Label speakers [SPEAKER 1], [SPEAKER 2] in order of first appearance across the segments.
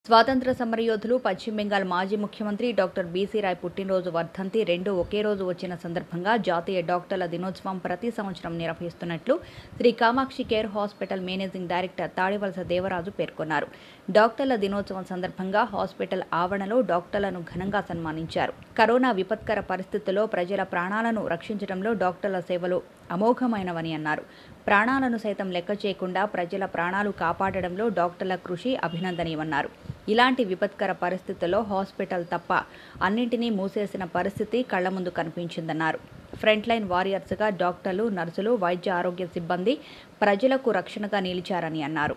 [SPEAKER 1] స్వాతంత్ర సమరయోధులు పశ్చిమ బెంగాల్ మాజీ ముఖ్యమంత్రి డాక్టర్ బీసీ రాయ్ పుట్టినరోజు వర్ధంతి రెండు ఒకే రోజు వచ్చిన సందర్భంగా జాతీయ డాక్టర్ల దినోత్సవం ప్రతి సంవత్సరం నిర్వహిస్తున్నట్లు Shri Kamakshi care hospital managing director Tadivalasa Devaraju పేర్కొన్నారు డాక్టర్ల దినోత్సవం సందర్భంగా హాస్పిటల్ ఆవరణలో డాక్టర్లను ఘనంగా సన్మానించారు కరోనా విపత్కర పరిస్థితుల్లో ప్రజల ప్రాణాలను రక్షించడంలో డాక్టర్ల సేవలు అమోఘమైనవని అన్నారు ప్రాణాలను సైతం లెక్క చేయకుండా ప్రజల ప్రాణాలు కాపాడడంలో డాక్టర్ల కృషి అభినందనీయమన్నారు ఇలాంటి విపత్కర పరిస్థితుల్లో హాస్పిటల్ తప్ప అన్నింటినీ మూసేసిన పరిస్థితి కళ్ల ముందు కనిపించిందన్నారు ఫ్రంట్ లైన్ వారియర్స్గా డాక్టర్లు నర్సులు వైద్య ఆరోగ్య సిబ్బంది ప్రజలకు రక్షణగా నిలిచారని అన్నారు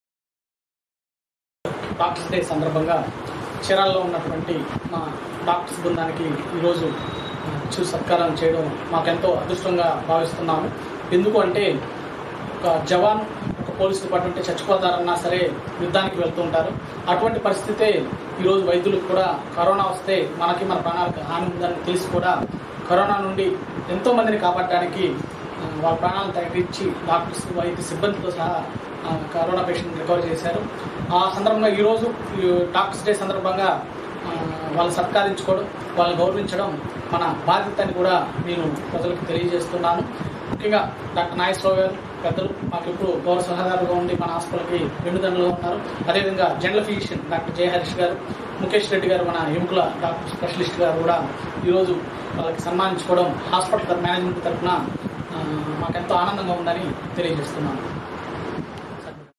[SPEAKER 2] డాక్టర్స్ డే సందర్భంగా చీరాల్లో ఉన్నటువంటి మా డాక్టర్స్ బృందానికి ఈరోజు చూ సత్కారం చేయడం మాకెంతో అదృష్టంగా భావిస్తున్నాము ఎందుకు అంటే ఒక జవాన్ ఒక పోలీస్ డిపార్ట్మెంట్ చచ్చిపోతారన్నా సరే యుద్ధానికి వెళ్తూ ఉంటారు అటువంటి పరిస్థితే ఈరోజు వైద్యులకు కూడా కరోనా వస్తే మనకి మన ప్రాణాలకు హాని ఉందని తెలిసి కూడా కరోనా నుండి ఎంతో మందిని కాపాడడానికి ఆ, వాళ్ళ ప్రాణాలను తగ్గించి డాక్టర్స్ వైద్య సిబ్బందితో సహా ఆ, కరోనా పేషెంట్ రికవర్ చేశారు ఆ సందర్భంగా ఈరోజు ఈ డాక్టర్స్ డే సందర్భంగా ఆ, వాళ్ళని సత్కరించుకోవడం వాళ్ళని గౌరవించడం మన బాధ్యత అని కూడా నేను ప్రజలకు తెలియజేస్తున్నాను ముఖ్యంగా డాక్టర్ నాగేశ్వరరావు గారు పెద్దలు మాకు ఇప్పుడు గౌరవ సలహాదారుగా ఉండి మన హాస్పిటల్కి వెన్నుదండలుగా ఉన్నారు అదేవిధంగా general physician doctor Jaya Harish garu Mukesh Reddy గారు మన ఎముకల డాక్టర్ స్పెషలిస్ట్ గారు కూడా ఈరోజు వాళ్ళకి సన్మానించుకోవడం హాస్పిటల్ మేనేజ్మెంట్ తరఫున మాకెంతో ఆనందంగా ఉందని తెలియజేస్తున్నాను